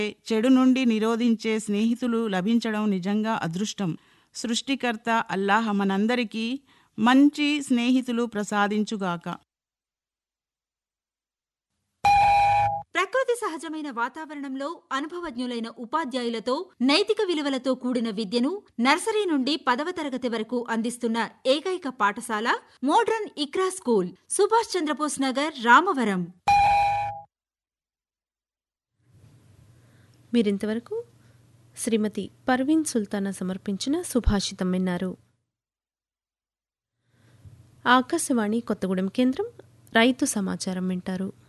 చెడు నుండి నిరోధించే స్నేహితులు లభించడం నిజంగా అదృష్టం సృష్టికర్త అల్లాహ్ మనందరికీ మంచి స్నేహితులు ప్రసాదించుగాక ప్రకృతి సహజమైన వాతావరణంలో అనుభవజ్ఞులైన ఉపాధ్యాయులతో నైతిక విలువలతో కూడిన విద్యను నర్సరీ నుండి పదవ తరగతి వరకు అందిస్తున్న ఏకైక పాఠశాల మోడ్రన్ ఇక్రా స్కూల్ సుభాష్ చంద్రబోస్ నగర్ రామవరం మీరింతవరకు శ్రీమతి పర్వీన్ సుల్తానా సమర్పించిన సుభాషితం విన్నారు ఆకాశవాణి కొత్తగూడెం కేంద్రం రైతు సమాచారం వింటారు